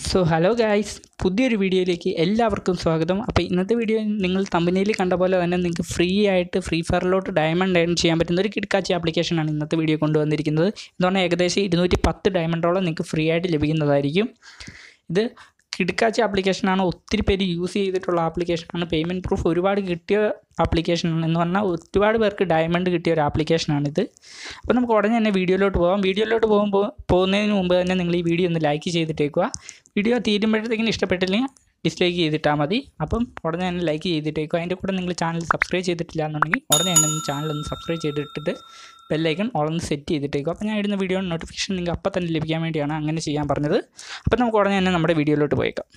so hello guys പുതിയൊരു വീഡിയോയിലേക്ക് എല്ലാവർക്കും സ്വാഗതം അപ്പോൾ ഇന്നത്തെ വീഡിയോ നിങ്ങൾ തമ്പനിയിൽ കണ്ട പോലെ തന്നെ നിങ്ങൾക്ക് ഫ്രീ ആയിട്ട് ഫ്രീ ഫയറിലോട്ട് ഡയമണ്ട് ഏൺ ചെയ്യാൻ പറ്റുന്ന ഒരു കിടക്കാച്ചി ആപ്ലിക്കേഷനാണ് ഇന്നത്തെ വീഡിയോ കൊണ്ടുവന്നിരിക്കുന്നത് എന്ന് പറഞ്ഞാൽ ഏകദേശം ഇരുന്നൂറ്റി പത്ത് ഡയമണ്ടോളം നിങ്ങൾക്ക് ഫ്രീ ആയിട്ട് ലഭിക്കുന്നതായിരിക്കും ഇത് കിടക്കാച്ചി ആപ്ലിക്കേഷനാണ് ഒത്തിരി പേര് യൂസ് ചെയ്തിട്ടുള്ള ആപ്ലിക്കേഷനാണ് പേയ്മെൻറ്റ് പ്രൂഫ് ഒരുപാട് കിട്ടിയ ആപ്ലിക്കേഷനാണ് എന്ന് പറഞ്ഞാൽ ഒരുപാട് പേർക്ക് ഡയമണ്ട് കിട്ടിയ ഒരു ആപ്ലിക്കേഷനാണിത് അപ്പോൾ നമുക്ക് ഉടനെ തന്നെ വീഡിയോയിലോട്ട് പോകാം വീഡിയോയിലോട്ട് പോകുമ്പോൾ പോകുന്നതിന് മുമ്പ് തന്നെ നിങ്ങൾ ഈ വീഡിയോ ഒന്ന് ലൈക്ക് ചെയ്തിട്ടേക്കുക വീഡിയോ തീരുമ്പോഴത്തേക്കിന് ഇഷ്ടപ്പെട്ടില്ലെങ്കിൽ ഡിസ്ലൈക്ക് ചെയ്തിട്ടാൽ മതി അപ്പം ഉടനെ തന്നെ ലൈക്ക് ചെയ്തിട്ടേക്കുക അതിൻ്റെ കൂടെ നിങ്ങൾ ചാനൽ സബ്സ്ക്രൈബ് ചെയ്തിട്ടില്ല എന്നുണ്ടെങ്കിൽ ഉടനെ തന്നെ ഒന്ന് ചാനൽ ഒന്ന് സബ്സ്ക്രൈബ് ചെയ്തിട്ടിട്ട് ബെല്ലൈക്കൺ ഓളൊന്ന് സെറ്റ് ചെയ്തിട്ടേക്കുക അപ്പോൾ ഞാൻ ഇടുന്ന വീഡിയോ നോട്ടിഫിക്കേഷൻ നിങ്ങൾക്ക് അപ്പം തന്നെ ലഭിക്കാൻ വേണ്ടിയാണ് അങ്ങനെ ചെയ്യാൻ പറഞ്ഞത് അപ്പോൾ നമുക്ക് ഉടനെ തന്നെ നമ്മുടെ വീഡിയോയിലോട്ട് പോയേക്കാം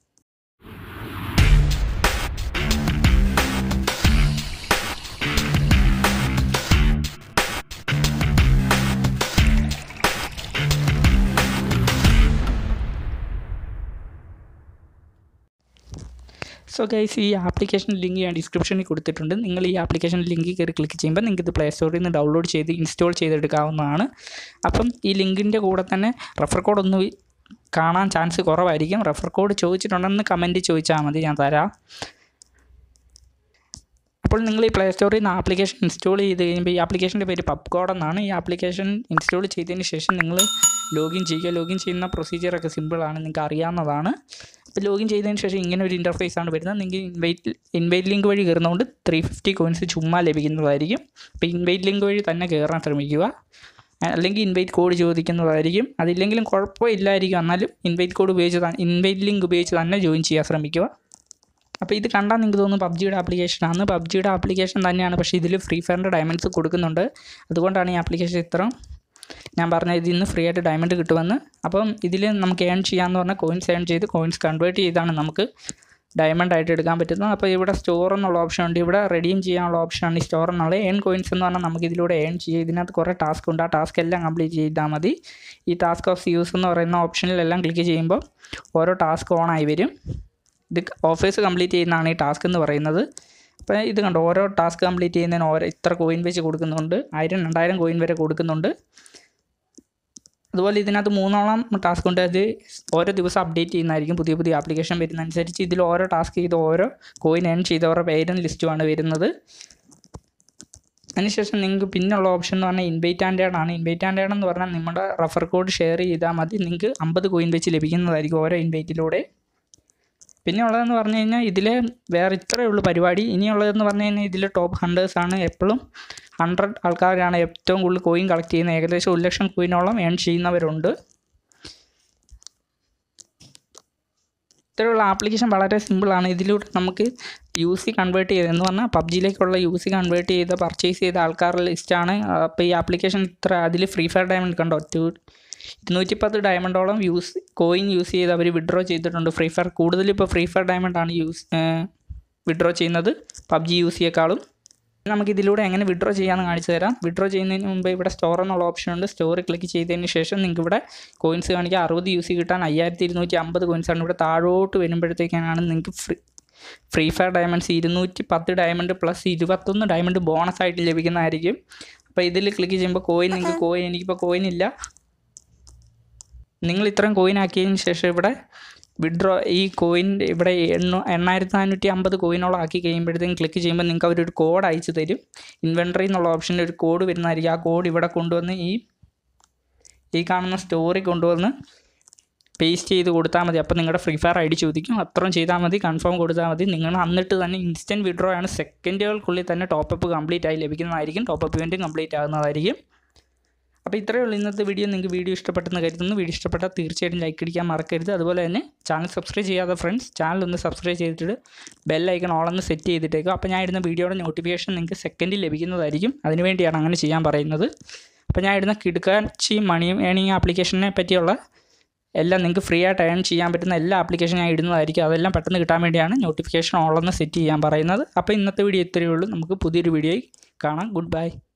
സോ ഗൈസ് ഈ ആപ്ലിക്കേഷൻ ലിങ്ക് ഞാൻ ഡിസ്ക്രിപ്ഷനിൽ കൊടുത്തിട്ടുണ്ട് നിങ്ങൾ ഈ ആപ്ലിക്കേഷൻ ലിങ്കിൽ കയറി ക്ലിക്ക് ചെയ്യുമ്പോൾ നിങ്ങൾക്ക് ഇത് പ്ലേ സ്റ്റോറിൽ നിന്ന് ഡൗൺലോഡ് ചെയ്ത് ഇൻസ്റ്റാൾ ചെയ്തെടുക്കാവുന്നതാണ് അപ്പം ഈ ലിങ്കിൻ്റെ കൂടെ തന്നെ റെഫർ കോഡ് ഒന്ന് കാണാൻ ചാൻസ് കുറവായിരിക്കും റെഫർ കോഡ് ചോദിച്ചിട്ടുണ്ടെന്ന് കമൻറ്റ് ചോദിച്ചാൽ മതി ഞാൻ തരാം അപ്പോൾ നിങ്ങൾ ഈ പ്ലേ സ്റ്റോറിൽ നിന്ന് ആപ്ലിക്കേഷൻ ഇൻസ്റ്റാൾ ചെയ്ത് കഴിയുമ്പോൾ ഈ ആപ്ലിക്കേഷൻ്റെ പേര് പബ് കോഡ് എന്നാണ് ഈ ആപ്ലിക്കേഷൻ ഇൻസ്റ്റാൾ ചെയ്തതിന് ശേഷം നിങ്ങൾ ലോഗിൻ ചെയ്യുക ലോഗിൻ ചെയ്യുന്ന പ്രൊസീജിയറൊക്കെ സിമ്പിളാണ് നിങ്ങൾക്ക് അറിയാവുന്നതാണ് അപ്പോൾ ലോഗിൻ ചെയ്തതിന് ശേഷം ഇങ്ങനെ ഒരു ഇൻ്റർഫേസ് ആണ് വരുന്നത് നിങ്ങൾക്ക് ഇൻവൈറ്റ് ഇൻവൈറ്റ് ലിങ്ക് വഴി കയറുന്നതുകൊണ്ട് ത്രീ ഫിഫ്റ്റി കോയിൻസ് ചുമ്മാ ലഭിക്കുന്നതായിരിക്കും അപ്പോൾ ഇൻവൈറ്റ് ലിങ്ക് വഴി തന്നെ കയറാൻ ശ്രമിക്കുക അല്ലെങ്കിൽ ഇൻവൈറ്റ് കോഡ് ചോദിക്കുന്നതായിരിക്കും അതില്ലെങ്കിലും കുഴപ്പമില്ലായിരിക്കും എന്നാലും ഇൻവൈറ്റ് കോഡ് ഉപയോഗിച്ച് ഇൻവൈറ്റ് ലിങ്ക് ഉപയോഗിച്ച് തന്നെ ജോയിൻ ചെയ്യാൻ ശ്രമിക്കുക അപ്പോൾ ഇത് കണ്ടാൽ നിങ്ങൾക്ക് തോന്നുന്നു പബ്ജിയുടെ ആപ്ലിക്കേഷനാണ് പബ്ജിയുടെ ആപ്ലിക്കേഷൻ തന്നെയാണ് പക്ഷേ ഇതിൽ ഫ്രീ ഫയറിൻ്റെ ഡയമണ്ട്സ് കൊടുക്കുന്നുണ്ട് അതുകൊണ്ടാണ് ഈ ആപ്ലിക്കേഷൻ ഇത്ര ഞാൻ പറഞ്ഞ ഇതിൽ നിന്ന് ഫ്രീ ആയിട്ട് ഡയമണ്ട് കിട്ടുമെന്ന് അപ്പം ഇതിൽ നമുക്ക് ഏൺ ചെയ്യാമെന്ന് പറഞ്ഞാൽ കോയിൻസ് ഏൺ ചെയ്ത് കോയിൻസ് കൺവേർട്ട് ചെയ്താണ് നമുക്ക് ഡയമണ്ട് ആയിട്ട് എടുക്കാൻ പറ്റുന്നത് അപ്പോൾ ഇവിടെ സ്റ്റോർ എന്നുള്ള ഓപ്ഷൻ ഉണ്ട് ഇവിടെ റെഡീം ചെയ്യാനുള്ള ഓപ്ഷനാണ് ഈ സ്റ്റോർ എന്നുള്ളത് ഏൺ കോയിൻസ് എന്ന് പറഞ്ഞാൽ നമുക്ക് ഇതിലൂടെ ഏൺ ചെയ്യാം ഇതിനകത്ത് കുറേ ടാസ്ക് ഉണ്ട് ആ ടാസ്ക് എല്ലാം കംപ്ലീറ്റ് ചെയ്താൽ മതി ഈ ടാസ്ക് ഓഫ് യൂസ് എന്ന് പറയുന്ന ഓപ്ഷനിലെല്ലാം ക്ലിക്ക് ചെയ്യുമ്പോൾ ഓരോ ടാസ്ക് ഓൺ ആയി വരും ഇത് ഓഫേഴ്സ് കംപ്ലീറ്റ് ചെയ്യുന്നതാണ് ഈ ടാസ്ക് എന്ന് പറയുന്നത് അപ്പോൾ ഇത് കണ്ടോ ഓരോ ടാസ്ക് കംപ്ലീറ്റ് ചെയ്യുന്നതിന് ഓരോ ഇത്ര കോയിൻ വെച്ച് കൊടുക്കുന്നുണ്ട് ആയിരം രണ്ടായിരം കോയിൻ വരെ കൊടുക്കുന്നുണ്ട് അതുപോലെ ഇതിനകത്ത് മൂന്നോളം ടാസ്ക് ഉണ്ട് അത് ഓരോ ദിവസം അപ്ഡേറ്റ് ചെയ്യുന്നതായിരിക്കും പുതിയ പുതിയ ആപ്ലിക്കേഷൻ വരുന്നതനുസരിച്ച് ഇതിൽ ഓരോ ടാസ്ക് ചെയ്ത് ഓരോ കോയിൻ ഏൺ ചെയ്തവരുടെ പേരും ലിസ്റ്റുമാണ് വരുന്നത് അതിനുശേഷം നിങ്ങൾക്ക് പിന്നുള്ള ഓപ്ഷൻ എന്ന് പറഞ്ഞാൽ ഇൻവൈറ്റ് ആൻഡ് ഏഡ് ആണ് ഇൻവൈറ്റ് ആൻഡ് ഏഡ് എന്ന് പറഞ്ഞാൽ നമ്മുടെ റഫർ കോഡ് ഷെയർ ചെയ്താൽ മതി നിങ്ങൾക്ക് അമ്പത് കോയിൻ വെച്ച് ലഭിക്കുന്നതായിരിക്കും ഓരോ ഇൻവൈറ്റിലൂടെ പിന്നെ ഉള്ളതെന്ന് പറഞ്ഞു കഴിഞ്ഞാൽ ഇതിൽ വേറെ ഇത്രയേ ഉള്ളൂ പരിപാടി ഇനിയുള്ളതെന്ന് പറഞ്ഞു കഴിഞ്ഞാൽ ഇതിൽ ടോപ്പ് ഹൺഡ്രഡ്സ് ആണ് എപ്പോഴും ഹൺഡ്രഡ് ആൾക്കാരാണ് ഏറ്റവും കൂടുതൽ കോയിൻ കളക്ട് ചെയ്യുന്നത് ഏകദേശം ഒരു ലക്ഷം കോയിനോളം ഏൺ ചെയ്യുന്നവരുണ്ട് ഇത്തരമുള്ള ആപ്ലിക്കേഷൻ വളരെ സിമ്പിളാണ് ഇതിലൂടെ നമുക്ക് യു സി കൺവേർട്ട് ചെയ്ത് എന്ന് പറഞ്ഞാൽ പബ്ജിയിലേക്കുള്ള യു സി കൺവേർട്ട് ചെയ്ത് പർച്ചേസ് ചെയ്ത ആൾക്കാരുടെ ലിസ്റ്റാണ് അപ്പോൾ ഈ ആപ്ലിക്കേഷൻ ഇത്ര അതിൽ ഫ്രീ ഫയർ ഡയമണ്ട് കണ്ടോ ടു ഇരുന്നൂറ്റി പത്ത് ഡയമണ്ടോളം യൂസ് കോയിൻ യൂസ് ചെയ്ത് അവർ വിഡ്രോ ചെയ്തിട്ടുണ്ട് ഫ്രീ ഫയർ കൂടുതലും ഇപ്പോൾ ഫ്രീ ഫയർ ഡയമണ്ടാണ് യൂസ് വിഡ്രോ ചെയ്യുന്നത് പബ്ജി യൂസ് ചെയ്യേക്കാളും നമുക്ക് ഇതിലൂടെ എങ്ങനെ വിഡ്രോ ചെയ്യാമെന്ന് കാണിച്ചു തരാം വിഡ്രോ ചെയ്യുന്നതിന് മുമ്പ് ഇവിടെ സ്റ്റോർ എന്നുള്ള ഓപ്ഷൻ ഉണ്ട് സ്റ്റോറിൽ ക്ലിക്ക് ചെയ്തതിന് ശേഷം നിങ്ങൾക്ക് ഇവിടെ കോയിൻസ് കാണിക്കുക അറുപത് യൂസ് കിട്ടാൻ അയ്യായിരത്തി ഇരുന്നൂറ്റി അമ്പത് കോയിൻസാണ് ഇവിടെ താഴോട്ട് വരുമ്പോഴത്തേക്കാണ് നിങ്ങൾക്ക് ഫ്രീ ഫ്രീ ഫയർ ഡയമണ്ട്സ് ഇരുന്നൂറ്റി പത്ത് ഡയമണ്ട് പ്ലസ് ഇരുപത്തൊന്ന് ഡയമണ്ട് ബോണസ് ആയിട്ട് ലഭിക്കുന്നതായിരിക്കും അപ്പോൾ ഇതിൽ ക്ലിക്ക് ചെയ്യുമ്പോൾ കോയിൻ നിങ്ങൾക്ക് കോയിൻ എനിക്കിപ്പോൾ കോയിൻ ഇല്ല നിങ്ങൾ ഇത്രയും കോയിൻ ആക്കിയതിന് ശേഷം ഇവിടെ വിഡ്രോ ഈ കോയിൻ ഇവിടെ എണ്ണ എണ്ണായിരത്തി നാനൂറ്റി അമ്പത് കോയിനോളം ആക്കി കഴിയുമ്പോഴത്തേക്കും ക്ലിക്ക് ചെയ്യുമ്പോൾ നിങ്ങൾക്ക് അവരൊരു കോഡ് അയച്ചു തരും ഇൻവെൻട്രി എന്നുള്ള ഓപ്ഷനിൽ ഒരു കോഡ് വരുന്നതായിരിക്കും ആ കോഡ് ഇവിടെ കൊണ്ടുവന്ന് ഈ ഈ കാണുന്ന സ്റ്റോറി കൊണ്ടുവന്ന് പേസ്റ്റ് ചെയ്ത് കൊടുത്താൽ മതി അപ്പോൾ നിങ്ങളുടെ ഫ്രീ ഫയർ ഐ ഡി ചോദിക്കും അത്രയും ചെയ്താൽ മതി കൺഫേം കൊടുത്താൽ മതി നിങ്ങൾ എന്നിട്ട് തന്നെ ഇൻസ്റ്റൻറ്റ് വിഡ്രോ ആണ് സെക്കൻഡുകൾക്കുള്ളിൽ തന്നെ ടോപ്പപ്പ് കംപ്ലീറ്റ് ആയി ലഭിക്കുന്നതായിരിക്കും ടോപ്പപ്പ് ഇവൻറ്റും കംപ്ലീറ്റ് ആകുന്നതായിരിക്കും അപ്പോൾ ഇത്രയേ ഉള്ളൂ ഇന്നത്തെ വീഡിയോ നിങ്ങൾക്ക് വീഡിയോ ഇഷ്ടപ്പെട്ടെന്ന് കരുതുന്നു വീഡിയോ ഇഷ്ടപ്പെട്ടാൽ തീർച്ചയായിട്ടും ലൈക്ക് അടിക്കാൻ മറക്കരുത് അതുപോലെ തന്നെ ചാനൽ സബ്സ്ക്രൈബ് ചെയ്യാതെ ഫ്രണ്ട്സ് ചാനൽ ഒന്ന് സബ്സ്ക്രൈബ് ചെയ്തിട്ട് ബെല്ലൈക്കൺ ഓളൊന്ന് സെറ്റ് ചെയ്തിട്ടേക്കും അപ്പോൾ ഞാൻ ഇടുന്ന വീഡിയോയുടെ നോട്ടിഫിക്കേഷൻ നിങ്ങൾക്ക് സെക്കൻഡിൽ ലഭിക്കുന്നതായിരിക്കും അതിനുവേണ്ടിയാണ് അങ്ങനെ ചെയ്യാൻ പറയുന്നത് അപ്പോൾ ഞാൻ ഇടുന്ന കിടുക്കാച്ചി മണി ഏണിങ് ആപ്ലിക്കേഷനെ പറ്റിയുള്ള എല്ലാം നിങ്ങൾക്ക് ഫ്രീ ആയിട്ട് ഏൺ ചെയ്യാൻ പറ്റുന്ന എല്ലാ ആപ്ലിക്കേഷൻ ഞാൻ ഇടുന്നതായിരിക്കും അതെല്ലാം പെട്ടെന്ന് കിട്ടാൻ വേണ്ടിയാണ് നോട്ടിഫിക്കേഷൻ ഓളൊന്ന് സെറ്റ് ചെയ്യാൻ പറയുന്നത് അപ്പോൾ ഇന്നത്തെ വീഡിയോ ഇത്രയേ ഉള്ളൂ നമുക്ക് പുതിയൊരു വീഡിയോയിൽ കാണാം ഗുഡ് ബൈ